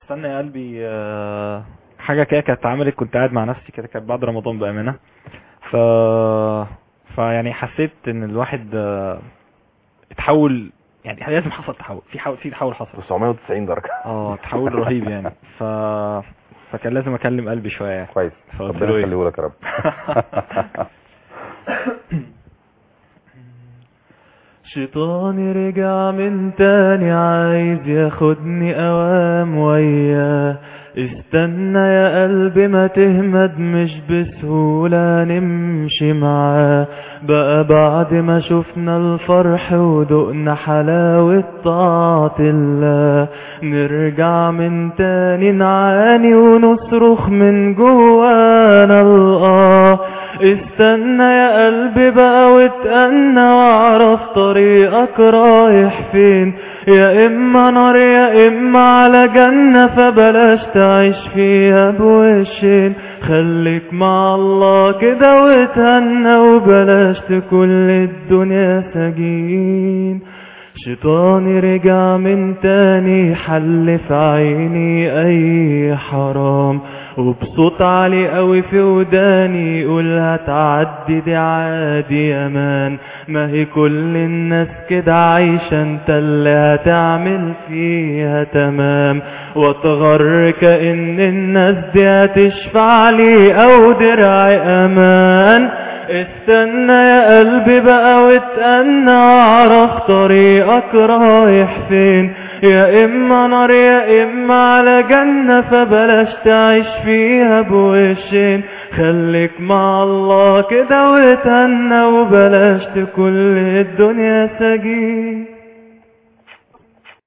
استنى يا قلبي آه، حاجة كده كانت اتعملت كنت قاعد مع نفسي كده كانت بعد رمضان بأمانة ف فيعني حسيت ان الواحد آه، اتحول يعني لازم حصل تحول في حول في تحول حصل 990 درجة اه تحول رهيب يعني ف فكان لازم اكلم قلبي شويه يعني كويس فقلت ربنا له ايه يخليه لك يا رب شيطاني رجع من تاني عايز ياخدني اوام وياه استنى يا قلبي ما تهمد مش بسهولة نمشي معاه بقى بعد ما شفنا الفرح ودقنا حلاوة طاعة الله نرجع من تاني نعاني ونصرخ من جوانا الآه استنى يا قلبي بقى واتأنى واعرف طريقك رايح فين يا اما نار يا اما على جنة فبلاش تعيش فيها بوشين خليك مع الله كده وتهنى وبلاش تكون الدنيا سجين شيطاني رجع من تاني حل في عيني اي حرام وبصوت عالي قوي في وداني يقول هتعدي دي عادي امان ما هي كل الناس كده عايشة انت اللي هتعمل فيها تمام واتغر كأن الناس دي هتشفع لي او درع امان استنى يا قلبي بقى واتأنى واعرف طريقك رايح فين يا اما نار يا اما على جنة فبلاش تعيش فيها بوشين خليك مع الله كده وتهنى وبلاش تكون الدنيا سجين